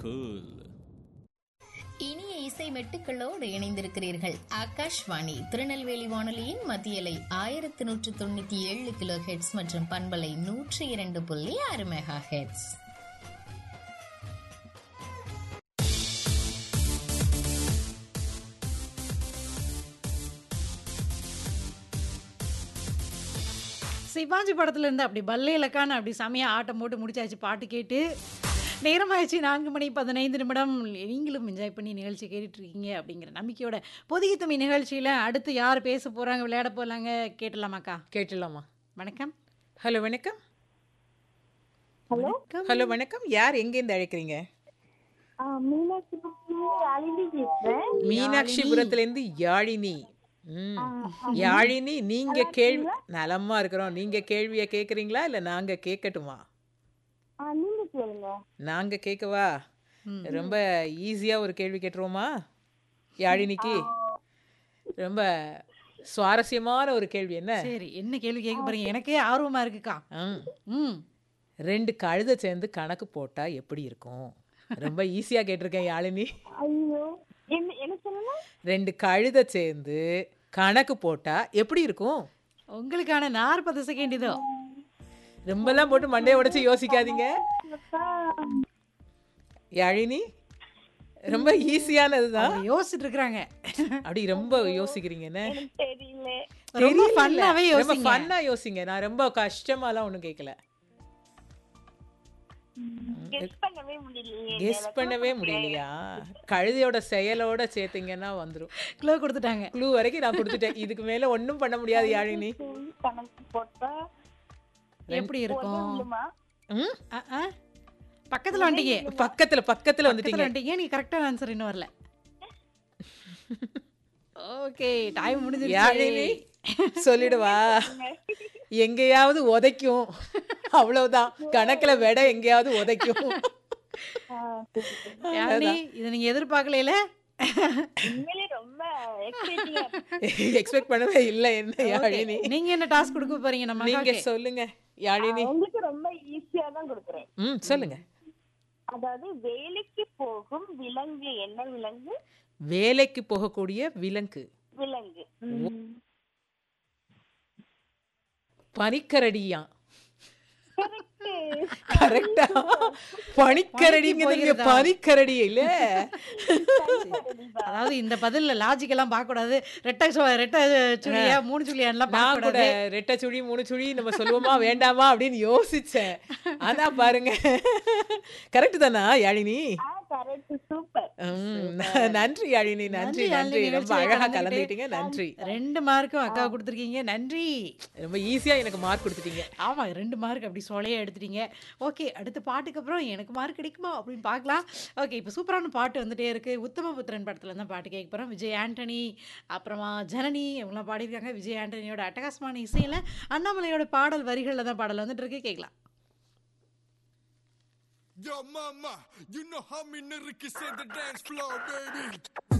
Cool இனிய இசை மெட்டுக்களோடு இணைந்திருக்கிறீர்கள் ஆகாஷ்வாணி திருநெல்வேலி வானொலியின் மத்தியலை ஆயிரத்தி நூற்று தொண்ணூத்தி ஏழு கிலோ ஹெட்ஸ் மற்றும் பண்பலை நூற்றி இரண்டு புள்ளி ஆறு மெகா ஹெட்ஸ் சிவாஜி படத்துல இருந்து அப்படி பல்லே இலக்கான அப்படி செமையா ஆட்டம் போட்டு முடிச்சாச்சு பாட்டு கேட்டு நேரமாயிடுச்சு நான்கு மணி பதினைந்து நிமிடம் நீங்களும் என்ஜாய் பண்ணி நிகழ்ச்சி கேட்டுட்டு இருக்கீங்க அப்படிங்கிற நம்பிக்கையோட பொதிகை தம்பி நிகழ்ச்சியில அடுத்து யார் பேச போறாங்க விளையாட போறாங்க கேட்டலாமாக்கா கேட்டுடலாமா வணக்கம் ஹலோ வணக்கம் ஹலோ ஹலோ வணக்கம் யார் எங்கேருந்து அழைக்கிறீங்க மீனாட்சி அழிந்து பேசுறேன் மீனாட்சிபுரத்துல இருந்து யாழினி ம் யாழினி நீங்க கேள்வி நலமா இருக்கிறோம் நீங்க கேள்வியை கேக்குறீங்களா இல்ல நாங்க கேட்கட்டுமா ஆ, நீங்க கேளுங்க நாங்க கேட்கவா ரொம்ப ஈஸியா ஒரு கேள்வி கேட்டுருவோமா யாழினிக்கு ரொம்ப சுவாரஸ்யமான ஒரு கேள்வி என்ன சரி என்ன கேள்வி கேட்க போறீங்க எனக்கே ஆர்வமா இருக்குக்கா ம். ம் ரெண்டு கழுதை சேர்ந்து கணக்கு போட்டா எப்படி இருக்கும் ரொம்ப ஈஸியா கேட்டிருக்கேன் யாழினி ஐயோ என்ன என்ன சொல்லுங்க ரெண்டு கழுதை சேர்ந்து கணக்கு போட்டா எப்படி இருக்கும் உங்களுக்கான நாற்பது செகண்ட் இதோ ரொம்பலாம் போட்டு மண்டையை உடைச்சு யோசிக்காதீங்க யாழினி ரொம்ப ஈஸியானதுதான் அவங்க யோசிச்சுட்டு இருக்கிறாங்க அப்படி ரொம்ப யோசிக்கிறீங்க என்ன எனக்கு தெரியல ரொம்ப தெரியல. ஃபன்னாவே ரொம்ப யோசிங்க ஃபன்னா யோசிங்க நான் ரொம்ப கஷ்டமாலாம் ஒண்ணும் கேட்கல கெஸ் பண்ணவே முடியலையே கெஸ் பண்ணவே முடியலையா கழுதையோட செயலோட சேர்த்தீங்கன்னா வந்துரும் க்ளோ கொடுத்துட்டாங்க க்ளூ வரைக்கும் நான் கொடுத்துட்டேன் இதுக்கு மேல ஒண்ணும் பண்ண முடியாது யாழினி கணக்கு போட்டா எப்படி இருக்கும் சொல்லுமா ம்? ஆ, ஆ. பக்கத்துல வந்துட்டீங்க பக்கத்துல பக்கத்துல பக்கத்துல வந்துட்டீங்க வந்துட்டீங்க நீ கரெக்டான ஆன்சர் இன்னும் வரல ஓகே டைம் யாழினி முடிஞ்சிருச்சு சொல்லிடுவா எங்கேயாவது உதைக்கும் அவ்வளவுதான் கணக்குல விட எங்கேயாவது உதைக்கும் யாழினி இதை நீங்க எதிர்பார்க்கல உண்மையிலே ரொம்ப எக்ஸைட்டிங்கா எக்ஸ்பெக்ட் பண்ணவே இல்லை என்ன யாழினி நீங்க என்ன டாஸ்க் கொடுக்க போறீங்க நம்ம நீங்க அக்காக்கு? சொல்லுங்க யாழினி உங்களுக்கு ரொம்ப ஈஸியா தான் கொடுக்குறேன் ம் சொல்லுங்க அதாவது வேலைக்கு போகும் விலங்கு என்ன விலங்கு வேலைக்கு போகக்கூடிய விலங்கு விலங்கு பனிக்கரடியா கரெக்டா பனிக்கரடிங்கிறது போயிருதா? பனிக்கரடி இல்ல அதாவது இந்த பதில்ல லாஜிக் எல்லாம் பார்க்க கூடாது ரெட்டை சு- ரெட்டை சுழியா மூணு சுழியான்லாம் நான் பார்க்க கூட கூடாது ரெட்டை சுழி மூணு சுழி நம்ம சொல்லுவோமா வேண்டாமா அப்படின்னு யோசிச்சேன் ஆனா பாருங்க கரெக்ட் தானா யாழினி ஆ கரெக்ட் சூப்பர் ம், ந- நன்றி யாழினி நன்றி நன்றி, நன்றி யாழினி, ரொம்ப நிகழ்ச்சியில அழகா கலந்துக்கிட்டு. கலந்துக்கிட்டீங்க நன்றி ரெண்டு மார்க்கும் அக்கா கொடுத்துருக்கீங்க நன்றி ரொம்ப ஈஸியா எனக்கு மார்க் கொடுத்துட்டீங்க ஆமா ரெண்டு மார்க் அப்படி சொலையே எடுத்துட்டீங்க ஓகே அடுத்த பாட்டுக்கு அப்புறம் எனக்கு மார்க் கிடைக்குமா அப்படின்னு பார்க்கலாம் ஓகே இப்போ சூப்பரான பாட்டு வந்துட்டே இருக்கு உத்தமபுத்திரன் படத்துல தான் பாட்டு கேட்க போறோம் விஜய் ஆண்டனி அப்புறமா ஜனனி இவங்களாம் பாடியிருக்காங்க விஜய் ஆண்டனியோட அட்டகாசமான இசையில அண்ணாமலையோட பாடல் வரிகளில் தான் பாடல் வந்துட்டு இருக்கு கேட்கலாம் Yo, mama, you know how me nigga can set the dance floor, baby.